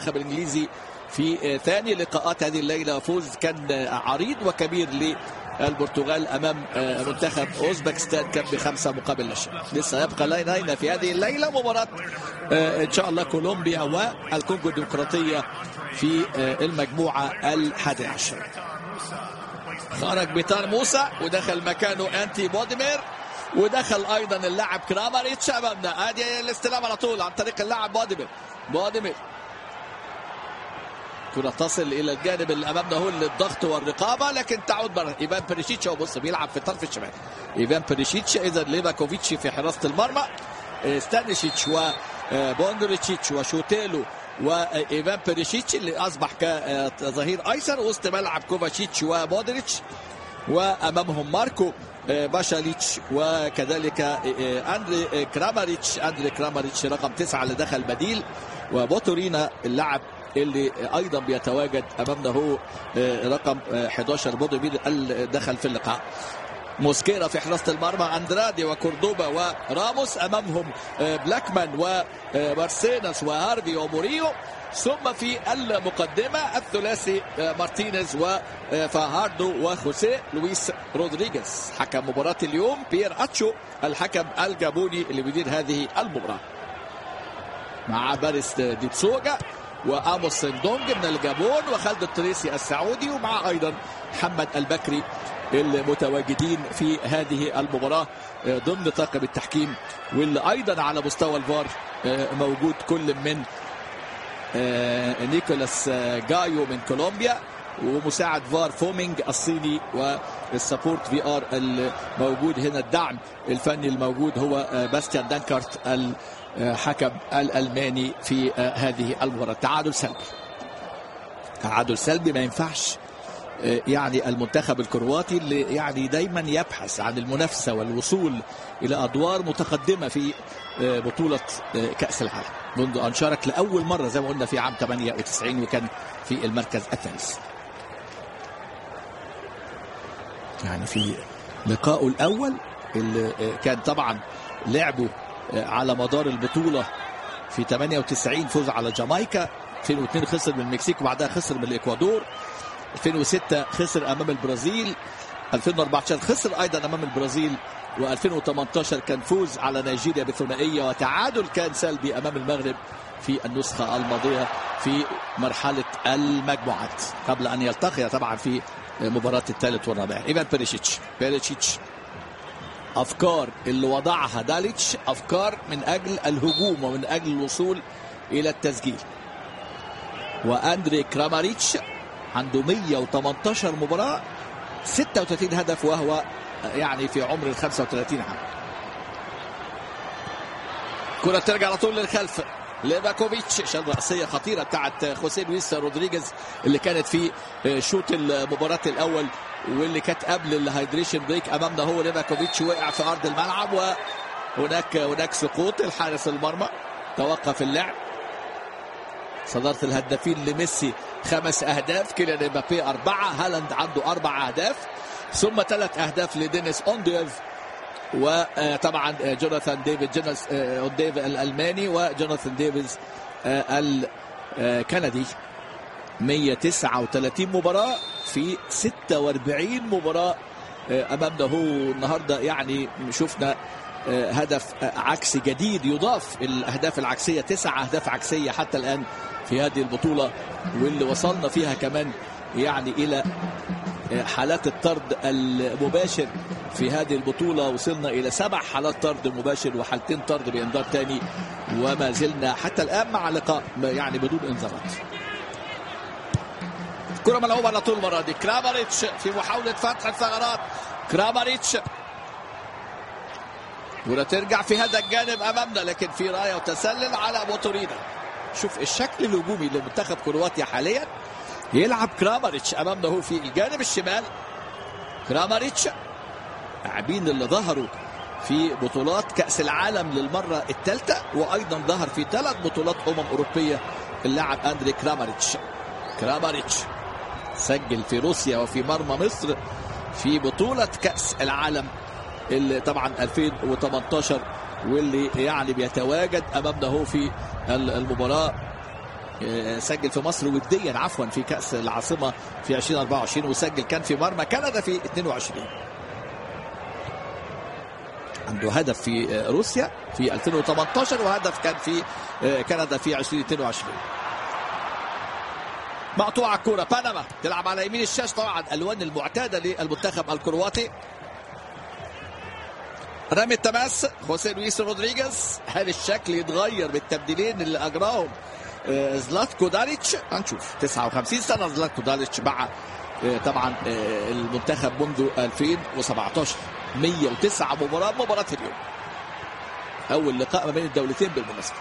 المنتخب الانجليزي في ثاني لقاءات هذه الليله فوز كان عريض وكبير للبرتغال امام منتخب اوزبكستان كان بخمسه مقابل لا شيء لسه يبقى لنا في هذه الليله مباراه ان شاء الله كولومبيا والكونغو الديمقراطيه في المجموعه الحادي عشر خرج بيتار موسى ودخل مكانه انتي بوديمير ودخل ايضا اللاعب كراماريتش امامنا ادي الاستلام على طول عن طريق اللاعب بوديمير بوديمير كرة تصل الى الجانب اللي امامنا هو للضغط والرقابه لكن تعود بره ايفان بريشيتش هو بص بيلعب في الطرف الشمال ايفان بريشيتش اذا ليفاكوفيتش في حراسه المرمى ستانيشيتش وبوندريتشيتش وشوتيلو وايفان بريشيتش اللي اصبح كظهير ايسر وسط ملعب كوفاشيتش ومودريتش وامامهم ماركو باشاليتش وكذلك اندري كراماريتش اندري كراماريتش رقم تسعه اللي دخل بديل وبوتورينا اللاعب اللي ايضا بيتواجد امامنا هو رقم 11 بودومير اللي دخل في اللقاء موسكيرا في حراسه المرمى اندرادي وكوردوبا وراموس امامهم بلاكمان ومارسينس وهارفي وموريو ثم في المقدمة الثلاثي مارتينيز وفاهاردو وخوسيه لويس رودريغيز حكم مباراة اليوم بيير أتشو الحكم الجابوني اللي بيدير هذه المباراة مع باريس ديتسوجا واموس سندونج من الجابون وخالد التريسي السعودي ومع ايضا محمد البكري المتواجدين في هذه المباراه ضمن طاقم التحكيم واللي ايضا على مستوى الفار موجود كل من نيكولاس جايو من كولومبيا ومساعد فار فومينج الصيني والسبورت في ار الموجود هنا الدعم الفني الموجود هو باستيان دانكارت الحكم الالماني في هذه المباراه تعادل سلبي تعادل سلبي ما ينفعش يعني المنتخب الكرواتي اللي يعني دايما يبحث عن المنافسه والوصول الى ادوار متقدمه في بطوله كاس العالم منذ ان شارك لاول مره زي ما قلنا في عام 98 وكان في المركز الثالث يعني في لقائه الاول اللي كان طبعا لعبه على مدار البطوله في 98 فوز على جامايكا 2002 خسر من المكسيك وبعدها خسر من الاكوادور 2006 خسر امام البرازيل 2014 خسر ايضا امام البرازيل و2018 كان فوز على نيجيريا بثنائيه وتعادل كان سلبي امام المغرب في النسخه الماضيه في مرحله المجموعات قبل ان يلتقي طبعا في مباراه الثالث والرابع ايفان بيريشيتش بيريشيتش افكار اللي وضعها داليتش افكار من اجل الهجوم ومن اجل الوصول الى التسجيل واندري كراماريتش عنده 118 مباراه 36 هدف وهو يعني في عمر ال 35 عام كرة ترجع على طول للخلف ليفاكوفيتش شال رأسية خطيرة بتاعت خوسيه لويس رودريجيز اللي كانت في شوط المباراة الأول واللي كانت قبل الهايدريشن بريك أمامنا هو ليفاكوفيتش وقع في أرض الملعب وهناك هناك سقوط الحارس المرمى توقف اللعب صدارة الهدافين لميسي خمس أهداف كيليان امبابي أربعة هالاند عنده أربع أهداف ثم ثلاث أهداف لدينيس أونديف وطبعا جوناثان ديفيد جوناث أونديف الألماني وجوناثان ديفيز الكندي 139 مباراة في 46 مباراة أمامنا هو النهاردة يعني شفنا هدف عكسي جديد يضاف الاهداف العكسيه تسع اهداف عكسيه حتى الان في هذه البطوله واللي وصلنا فيها كمان يعني الى حالات الطرد المباشر في هذه البطولة وصلنا إلى سبع حالات طرد مباشر وحالتين طرد بإنذار تاني وما زلنا حتى الآن مع لقاء يعني بدون إنذارات كرة ملعوبة على طول المرة دي كراماريتش في محاولة فتح الثغرات كراماريتش كرة ترجع في هذا الجانب أمامنا لكن في راية وتسلل على بوتورينا شوف الشكل الهجومي لمنتخب كرواتيا حاليا يلعب كراماريتش امامنا هو في الجانب الشمال كراماريتش لاعبين اللي ظهروا في بطولات كأس العالم للمرة الثالثة وأيضا ظهر في ثلاث بطولات أمم أوروبية اللاعب أندري كراماريتش كراماريتش سجل في روسيا وفي مرمى مصر في بطولة كأس العالم اللي طبعا 2018 واللي يعني بيتواجد أمامنا هو في المباراة آه، سجل في مصر وديا عفوا في كاس العاصمه في 2024 وسجل كان في مرمى كندا في 22 عنده هدف في آه، روسيا في 2018 وهدف كان في آه، كندا في 2022 مقطوعة الكرة بنما تلعب على يمين الشاش طبعا الوان المعتاده للمنتخب الكرواتي رمي التماس خوسيه لويس رودريجيز هل الشكل يتغير بالتبديلين اللي اجراهم آه، زلاتكو داريتش هنشوف 59 سنه زلاتكو داريتش مع آه، طبعا آه، المنتخب منذ 2017 109 مباراه مباراه اليوم اول لقاء ما بين الدولتين بالمناسبه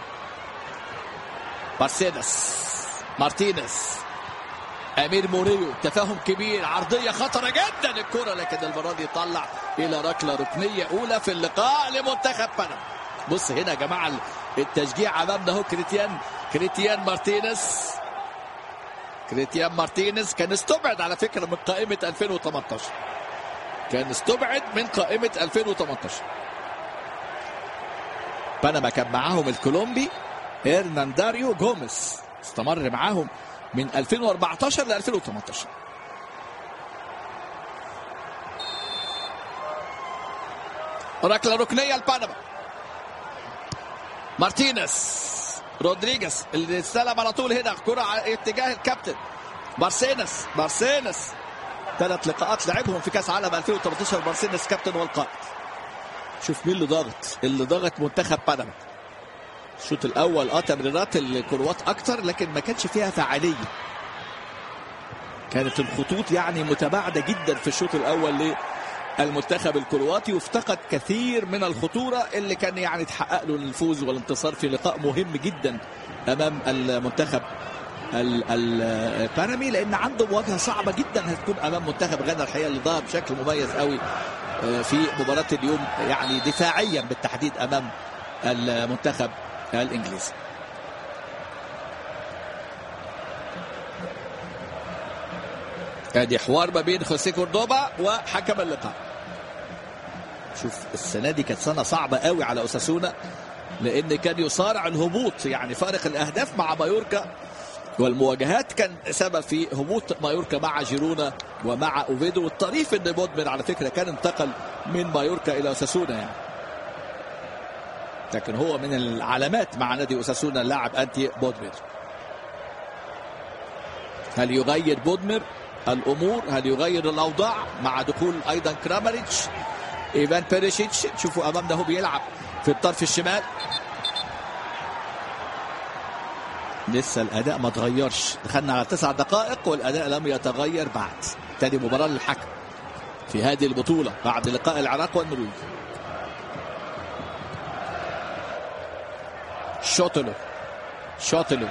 مرسيدس مارتينيز امير موريو تفاهم كبير عرضيه خطره جدا الكره لكن المره دي طلع الى ركله ركنيه اولى في اللقاء لمنتخب بنما بص هنا يا جماعه التشجيع امامنا اهو كريتيان كريتيان مارتينيز كريتيان مارتينيز كان استبعد على فكره من قائمه 2018 كان استبعد من قائمه 2018 بنما كان معاهم الكولومبي هرنانداريو جوميز استمر معاهم من 2014 ل 2018 ركله ركنيه لبنما مارتينيز رودريجيز اللي استلم على طول هنا كرة على اتجاه الكابتن مارسينس مارسينس ثلاث لقاءات لعبهم في كاس عالم 2018 مارسينس كابتن والقائد شوف مين اللي ضاغط اللي ضاغط منتخب بنما الشوط الاول اه تمريرات الكروات اكتر لكن ما كانش فيها فعاليه كانت الخطوط يعني متباعده جدا في الشوط الاول للمنتخب الكرواتي وافتقد كثير من الخطوره اللي كان يعني تحقق له الفوز والانتصار في لقاء مهم جدا امام المنتخب البانامي لان عنده مواجهه صعبه جدا هتكون امام منتخب غانا الحقيقه اللي ظهر بشكل مميز قوي في مباراه اليوم يعني دفاعيا بالتحديد امام المنتخب الانجليزي ادي حوار ما بين خوسيه كوردوبا وحكم اللقاء شوف السنه دي كانت سنه صعبه قوي على اساسونا لان كان يصارع الهبوط يعني فارق الاهداف مع مايوركا والمواجهات كان سبب في هبوط مايوركا مع جيرونا ومع اوفيدو والطريف ان بودمن على فكره كان انتقل من مايوركا الى اساسونا يعني لكن هو من العلامات مع نادي اساسونا اللاعب انتي بودمير هل يغير بودمير الامور هل يغير الاوضاع مع دخول ايضا كرامريتش ايفان بيريشيتش شوفوا امامنا هو بيلعب في الطرف الشمال لسه الاداء ما تغيرش دخلنا على تسع دقائق والاداء لم يتغير بعد تاني مباراه للحكم في هذه البطوله بعد لقاء العراق والنرويج شوتلو شوتلو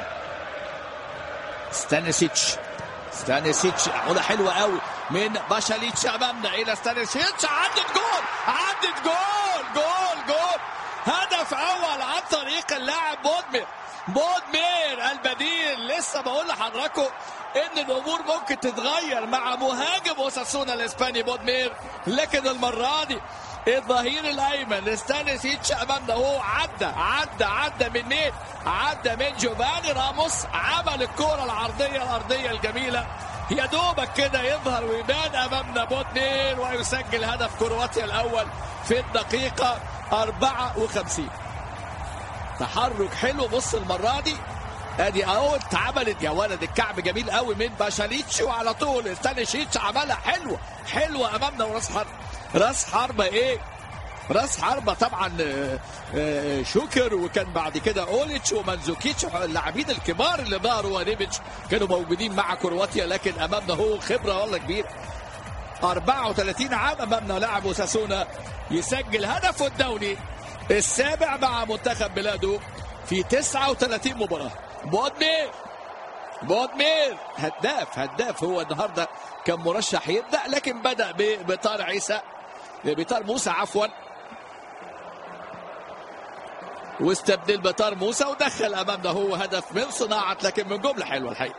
ستانيسيتش ستانيسيتش عودة حلوة قوي من باشاليتش أمامنا إلى ستانيسيتش عدت جول عدت جول جول جول هدف أول عن طريق اللاعب بودمير بودمير البديل لسه بقول لحضراتكم ان الامور ممكن تتغير مع مهاجم اوساسونا الاسباني بودمير لكن المره دي الظهير الايمن ستانيسيتش امامنا هو عدى عدى عدى من مين؟ عدى من جوفاني راموس عمل الكرة العرضية الأرضية الجميلة يا دوبك كده يظهر ويبان أمامنا بوتنير ويسجل هدف كرواتيا الأول في الدقيقة 54 تحرك حلو بص المرة دي ادي اهو اتعملت يا ولد الكعب جميل قوي من باشاليتش وعلى طول ستانيشيتش عملها حلوه حلوه امامنا وراس حرب راس حربة ايه راس حربة طبعا شوكر وكان بعد كده اوليتش ومانزوكيتش اللاعبين الكبار اللي ظهروا ونيبتش كانوا موجودين مع كرواتيا لكن امامنا هو خبره والله كبيره 34 عام امامنا لاعب اساسونا يسجل هدفه الدولي السابع مع منتخب بلاده في 39 مباراه بودمير بودمير هداف هداف هو النهارده كان مرشح يبدا لكن بدا بطار عيسى بطار موسى عفوا واستبدل بطار موسى ودخل امامنا هو هدف من صناعه لكن من جمله حلوه الحقيقه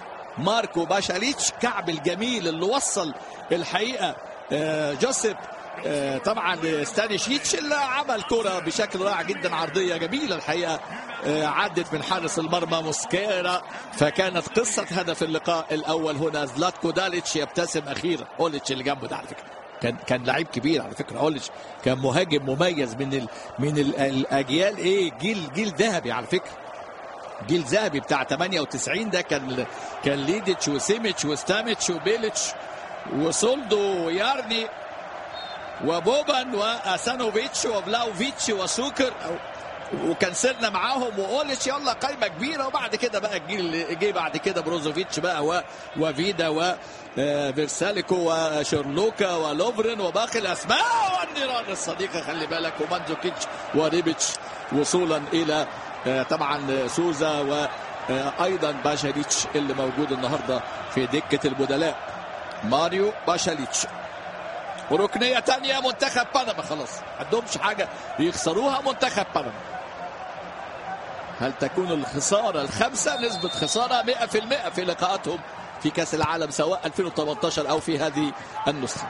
ماركو باشاليتش كعب الجميل اللي وصل الحقيقه جوزيف آه، طبعا ستانيشيتش اللي عمل كرة بشكل رائع جدا عرضية جميلة الحقيقة آه، عدت من حارس المرمى موسكيرا فكانت قصة هدف اللقاء الأول هنا زلاتكو داليتش يبتسم أخيرا أوليتش اللي جنبه ده على فكرة كان كان لعيب كبير على فكره اوليتش كان مهاجم مميز من ال من ال الاجيال ايه جيل جيل ذهبي على فكره جيل ذهبي بتاع 98 ده كان كان ليديتش وسيميتش وستاميتش وبيليتش وسولدو ويارني وبوبان واسانوفيتش وبلاوفيتش وسوكر وكان سيرنا معاهم واوليتش يلا قايمه كبيره وبعد كده بقى الجيل جه بعد كده بروزوفيتش بقى و... وفيدا و آه، فيرساليكو وشيرلوكا ولوفرين وباقي الاسماء والنيران الصديقه خلي بالك ومانزوكيتش وريبيتش وصولا الى آه، طبعا سوزا وايضا باشاليتش اللي موجود النهارده في دكه البدلاء ماريو باشاليتش وركنيه تانية منتخب بنما خلاص ما عندهمش حاجه يخسروها منتخب بنما هل تكون الخساره الخمسه نسبه خساره 100% في لقاءاتهم في كاس العالم سواء 2018 او في هذه النسخه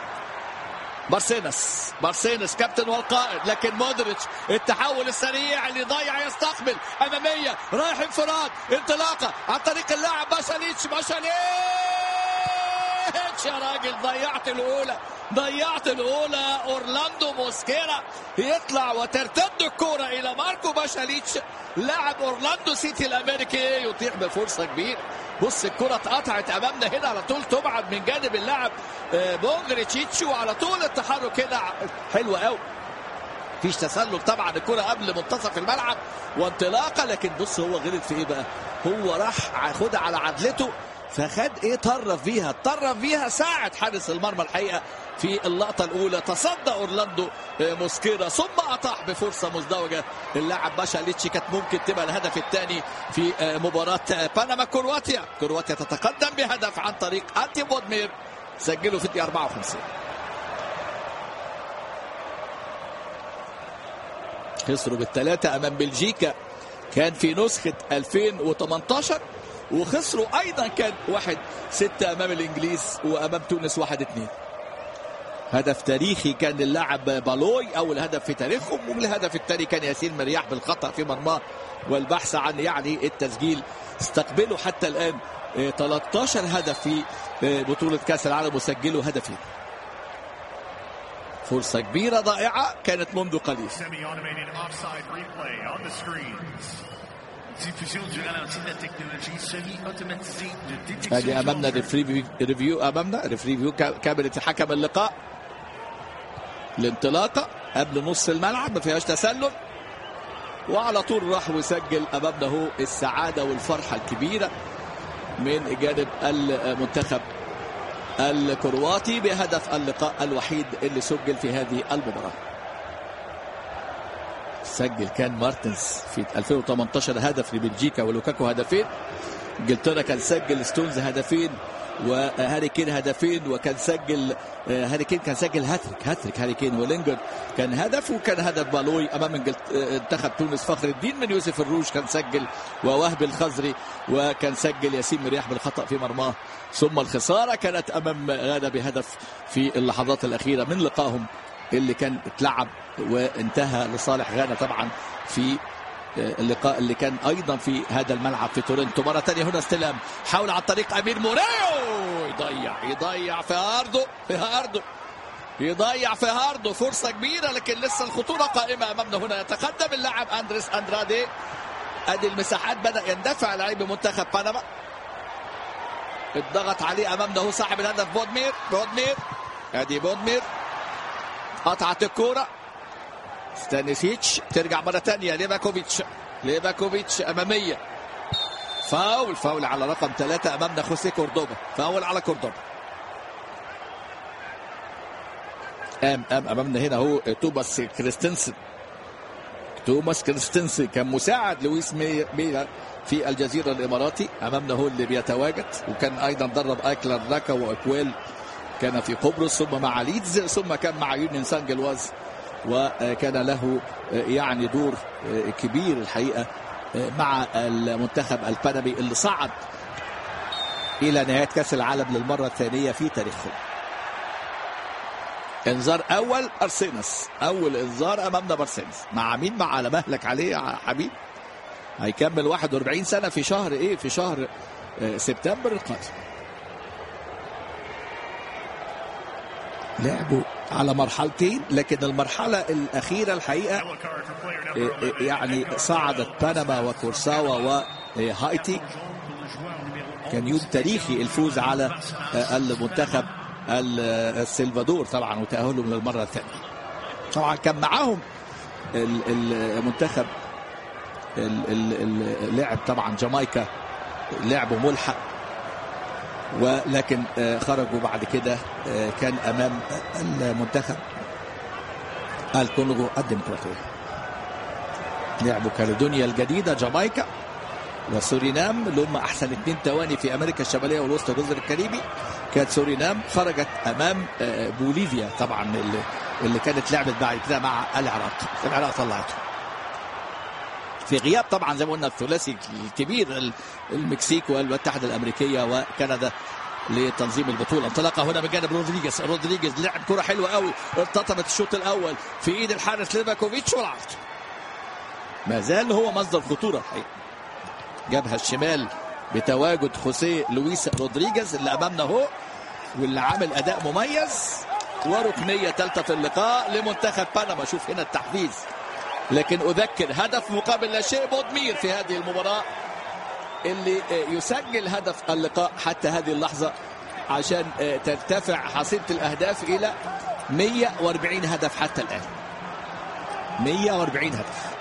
بارسينس بارسينس كابتن والقائد لكن مودريتش التحول السريع اللي ضيع يستقبل اماميه رايح انفراد انطلاقه عن طريق اللاعب باشاليتش باشاليتش يا راجل ضيعت الاولى ضيعت الاولى اورلاندو موسكيرا يطلع وترتد الكره الى ماركو باشاليتش لاعب اورلاندو سيتي الامريكي يطيح بفرصه كبيره بص الكره اتقطعت امامنا هنا على طول تبعد من جانب اللاعب آه، بونجريتشيتش وعلى طول التحرك هنا حلو قوي فيش تسلل طبعا الكره قبل منتصف الملعب وانطلاقه لكن بص هو غلط في ايه بقى هو راح خدها على عدلته فخد ايه طرف فيها طرف فيها ساعد حارس المرمى الحقيقه في اللقطه الاولى تصدى اورلاندو آه، موسكيرا ثم اطاح بفرصه مزدوجه اللاعب باشاليتش كانت ممكن تبقى الهدف الثاني في آه، مباراه آه، بنما كرواتيا كرواتيا تتقدم بهدف عن طريق انتي بودمير سجله في الدقيقه 54 خسروا بالثلاثه امام بلجيكا كان في نسخه 2018 وخسروا ايضا كان واحد ستة امام الانجليز وامام تونس واحد اثنين هدف تاريخي كان للاعب بالوي اول هدف في تاريخهم والهدف الثاني كان ياسين مرياح بالخطا في مرماه والبحث عن يعني التسجيل استقبلوا حتى الان آه، 13 هدف في آه، بطوله كاس العالم وسجلوا هدفين فرصه كبيره ضائعه كانت منذ قليل Semi-automated offside replay on the screens. Diffusion de ralentir la technologie semi-automatisée de détection. ادي امامنا du danger. ريفري ريفيو امامنا ريفيو كاميرا حكم اللقاء الانطلاقه قبل نص الملعب ما فيهاش تسلل وعلى طول راح وسجل امامنا هو السعاده والفرحه الكبيره من جانب المنتخب الكرواتي بهدف اللقاء الوحيد اللي سجل في هذه المباراه سجل كان مارتنز في 2018 هدف لبلجيكا ولوكاكو هدفين انجلترا كان سجل ستونز هدفين وهاري كين هدفين وكان سجل آه، هاري كين كان سجل هاتريك هاتريك هاري كين ولينجر كان هدف وكان هدف بالوي امام انجلت- آه، منتخب تونس فخر الدين من يوسف الروش كان سجل ووهب الخزري وكان سجل ياسين مرياح بالخطا في مرماه ثم الخساره كانت امام غانا بهدف في اللحظات الاخيره من لقائهم اللي كان اتلعب وانتهى لصالح غانا طبعا في اللقاء اللي كان ايضا في هذا الملعب في تورنتو مره ثانيه هنا استلام حاول عن طريق امير موريو يضيع يضيع في ارضه في ارضه يضيع في هاردو فرصة كبيرة لكن لسه الخطورة قائمة أمامنا هنا يتقدم اللاعب أندريس أندرادي أدي المساحات بدأ يندفع لاعب منتخب بنما الضغط عليه أمامنا هو صاحب الهدف بودمير بودمير أدي بودمير قطعت الكورة ستانيسيتش ترجع مرة تانية ليفاكوفيتش ليفاكوفيتش أمامية فاول فاول على رقم ثلاثة أمامنا خوسيه كوردوبا فاول على كوردوبا أم أم أمامنا هنا هو توماس كريستنسن توماس كريستنسن كان مساعد لويس مي- ميلا في الجزيرة الإماراتي أمامنا هو اللي بيتواجد وكان أيضا درب أيكلر راكا وأكويل كان في قبرص ثم مع ليدز ثم كان مع يونين سانجلواز وكان له يعني دور كبير الحقيقة مع المنتخب البنمي اللي صعد إلى نهاية كأس العالم للمرة الثانية في تاريخهم انذار اول ارسينس اول انذار امامنا بارسينس مع مين مع على مهلك عليه يا حبيب هيكمل 41 سنه في شهر ايه في شهر آه، سبتمبر القادم لعبوا على مرحلتين لكن المرحله الاخيره الحقيقه Yellow card for player إيه number إيه 11. يعني صعدت بنما وكورساوا وهايتي كان يوم تاريخي الفوز على آه، المنتخب ال- آه، السلفادور طبعا وتأهلهم للمرة الثانية طبعا كان معاهم ال- المنتخب ال- ال- ال- لعب طبعا جامايكا لعبوا ملحق ولكن آه، خرجوا بعد كده آه، كان امام المنتخب الكونغو الديمقراطيه لعبوا كاليدونيا الجديده جامايكا وسورينام اللي هم احسن اثنين تواني في امريكا الشماليه والوسطى والجزر الكاريبي كانت سورينام خرجت امام آه، بوليفيا طبعا اللي, اللي كانت لعبت بعد كده مع العراق العراق طلعته في غياب طبعا زي ما قلنا الثلاثي الكبير ال- المكسيك والمتحده الامريكيه وكندا لتنظيم البطوله انطلاقه هنا من جانب رودريجيز رودريجيز لعب كره حلوه قوي ارتطمت الشوط الاول في ايد الحارس ليفاكوفيتش والعرض ما زال هو مصدر خطوره الحقيقه جبهه الشمال بتواجد خوسيه لويس رودريجيز اللي امامنا اهو واللي عامل اداء مميز وركنيه ثالثه في اللقاء لمنتخب بنما شوف هنا التحفيز لكن اذكر هدف مقابل لا شيء مضمير في هذه المباراه اللي آه، يسجل هدف اللقاء حتى هذه اللحظه عشان آه، ترتفع حصيله الاهداف الى 140 هدف حتى الان 140 هدف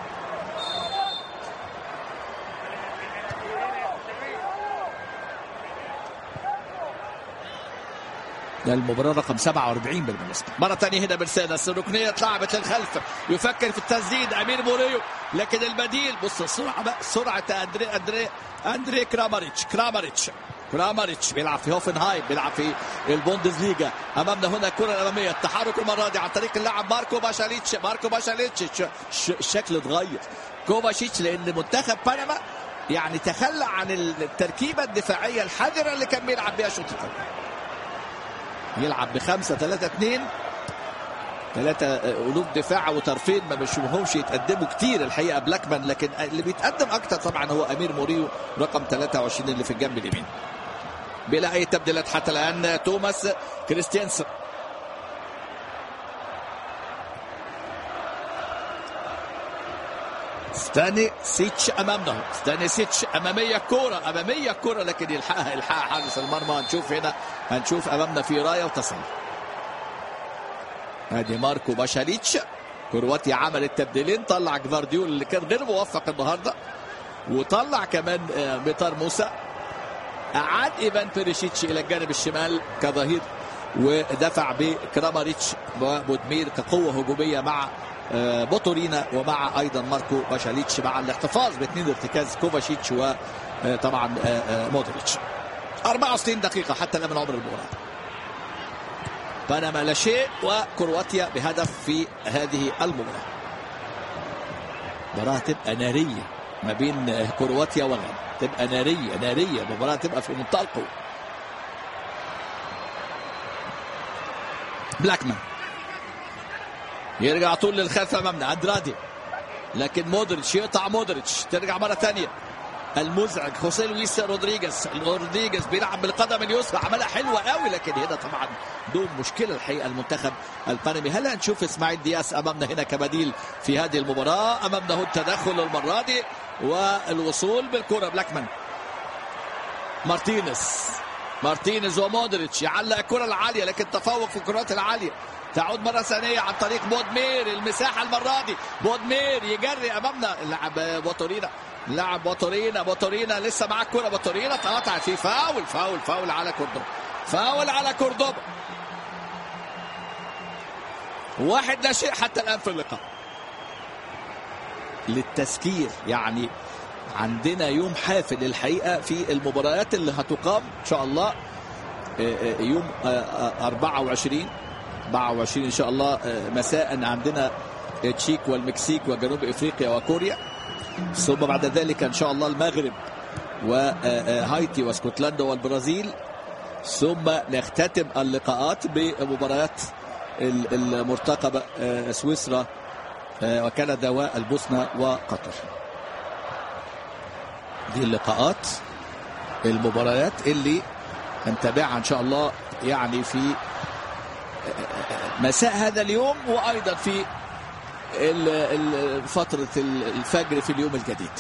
ده المباراة رقم 47 بالمناسبة مرة ثانية هنا مرسيدس الركنية اتلعبت للخلف يفكر في التسديد أمير موريو لكن البديل بص السرعة بقى سرعة أندري أندري أندري كراماريتش كراماريتش كراماريتش بيلعب في هوفنهايم بيلعب في البوندسليجا امامنا هنا الكره الاماميه التحرك المره دي عن طريق اللاعب ماركو باشاليتش ماركو باشاليتش ش- ش- الشكل اتغير كوفاشيتش لان منتخب بنما يعني تخلى عن التركيبه الدفاعيه الحذره اللي كان بيلعب بيها الشوط الاول يلعب بخمسة ثلاثة اثنين ثلاثة قلوب دفاع وطرفين ما بنشوفهمش يتقدموا كتير الحقيقة بلاكمان لكن اللي بيتقدم أكتر طبعا هو أمير موريو رقم 23 اللي في الجنب اليمين بلا أي تبديلات حتى الآن توماس كريستيانسن ستاني سيتش امامنا ستاني سيتش اماميه كوره اماميه كوره لكن يلحقها يلحقها حارس المرمى هنشوف هنا هنشوف امامنا في رايه وتصل ادي ماركو باشاليتش كرواتيا عمل التبديلين طلع جفارديول اللي كان غير موفق النهارده وطلع كمان آه، ميتار موسى اعاد ايفان بيريشيتش الى الجانب الشمال كظهير ودفع بكراماريتش وبودمير كقوه هجوميه مع آه، بوتورينا ومع ايضا ماركو باشاليتش مع الاحتفاظ باثنين ارتكاز كوفاشيتش وطبعا مودريتش 64 دقيقه حتى الان من عمر المباراه بنما لا شيء وكرواتيا بهدف في هذه المباراه مباراه تبقى ناريه ما بين كرواتيا والغرب تبقى ناريه ناريه مباراه تبقى في منتهى القوه بلاكمان يرجع طول للخلف امامنا اندرادي لكن مودريتش يقطع مودريتش ترجع مره ثانيه المزعج خوسيه لويس رودريجيز رودريجيز بيلعب بالقدم اليسرى عملها حلوه قوي لكن هنا طبعا دون مشكله الحقيقه المنتخب البنمي هل هنشوف اسماعيل دياس امامنا هنا كبديل في هذه المباراه امامنا هو التدخل المره دي والوصول بالكره بلاكمان مارتينيز مارتينيز ومودريتش يعلق الكره العاليه لكن تفوق في الكرات العاليه تعود مرة ثانية عن طريق بودمير المساحة المرة دي بودمير يجري أمامنا اللاعب بوتورينا لاعب بوتورينا بوتورينا لسه معاه الكرة بوتورينا اتقطع في فاول فاول فاول على كوردوبا فاول على كوردوبا واحد لا شيء حتى الآن في اللقاء للتذكير يعني عندنا يوم حافل الحقيقة في المباريات اللي هتقام إن شاء الله آه، آه، يوم آه، آه، 24 24 ان شاء الله آه، مساء عندنا تشيك والمكسيك وجنوب افريقيا وكوريا ثم بعد ذلك ان شاء الله المغرب وهايتي واسكتلندا والبرازيل ثم نختتم اللقاءات بمباريات ال- المرتقبة آه، سويسرا آه، وكندا والبوسنة وقطر دي اللقاءات المباريات اللي هنتابعها ان شاء الله يعني في مساء هذا اليوم وايضا في ال- ال- فترة ال- الفجر في اليوم الجديد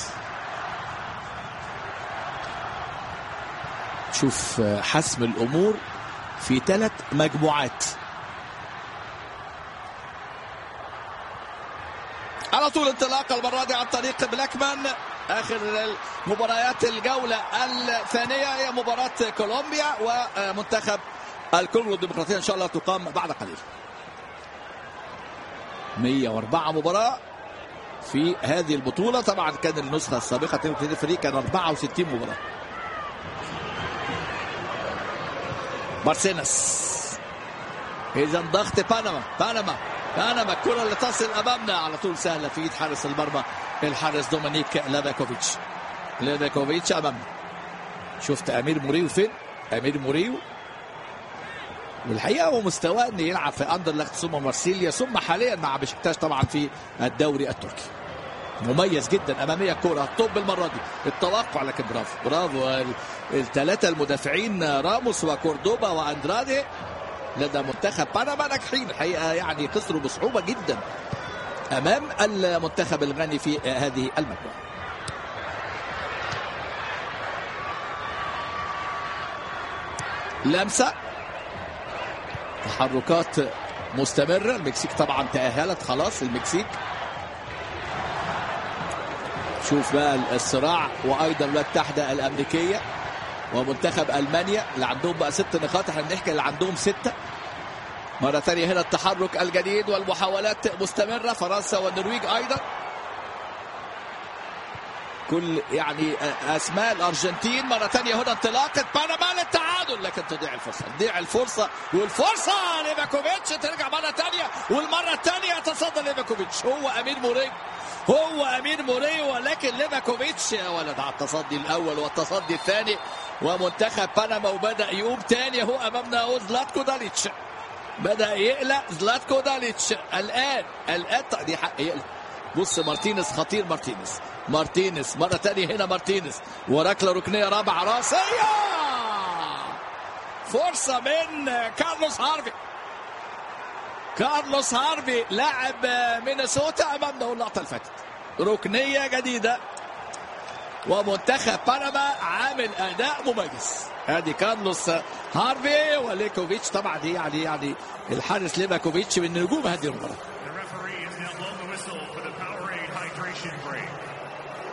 شوف حسم الامور في ثلاث مجموعات على طول انطلاقه المره دي عن طريق بلاكمان اخر مباريات الجوله الثانيه هي مباراه كولومبيا ومنتخب الكونغو الديمقراطيه ان شاء الله تقام بعد قليل 104 مباراه في هذه البطوله طبعا كان النسخه السابقه 32 فريق كان 64 مباراه بارسينس اذا ضغط بنما بنما بنما الكره اللي تصل امامنا على طول سهله في ايد حارس المرمى الحارس دومينيك لافاكوفيتش لافاكوفيتش امامنا شفت امير موريو فين امير موريو والحقيقه هو مستواه انه يلعب في اندرلخت ثم مارسيليا ثم حاليا مع بشكتاش طبعا في الدوري التركي مميز جدا اماميه الكره الطب المره دي التوقع لكن برافو برافو الثلاثه المدافعين راموس وكوردوبا واندرادي لدى منتخب بنما ناجحين الحقيقه يعني خسروا بصعوبه جدا امام المنتخب الغني في هذه المجموعه لمسه تحركات مستمره المكسيك طبعا تاهلت خلاص المكسيك شوف بقى الصراع وايضا الولايات المتحده الامريكيه ومنتخب المانيا اللي عندهم بقى ست نقاط احنا بنحكي اللي عندهم سته مرة ثانية هنا التحرك الجديد والمحاولات مستمرة فرنسا والنرويج أيضا كل يعني أسماء الأرجنتين مرة ثانية هنا انطلاقة بنما للتعادل لكن تضيع الفرصة تضيع الفرصة والفرصة ليفاكوفيتش ترجع مرة ثانية والمرة الثانية يتصدى ليفاكوفيتش هو أمير موريج هو أمير موري ولكن ليفاكوفيتش يا ولد على التصدي الأول والتصدي الثاني ومنتخب بنما وبدأ يقوم ثاني هو أمامنا هو زلاتكو داليتش بدا يقلق زلاتكو داليتش الان الان دي حق يقلق بص مارتينيز خطير مارتينيز مارتينيز مره ثانيه هنا مارتينيز وركله ركنيه رابعه راسيه فرصه من كارلوس هارفي كارلوس هارفي لاعب مينيسوتا امامنا اللقطه اللي فاتت ركنيه جديده ومنتخب بنما عامل اداء مميز ادي كارلوس هارفي وليكوفيتش طبعا دي يعني يعني الحارس ليفاكوفيتش من نجوم هذه المباراه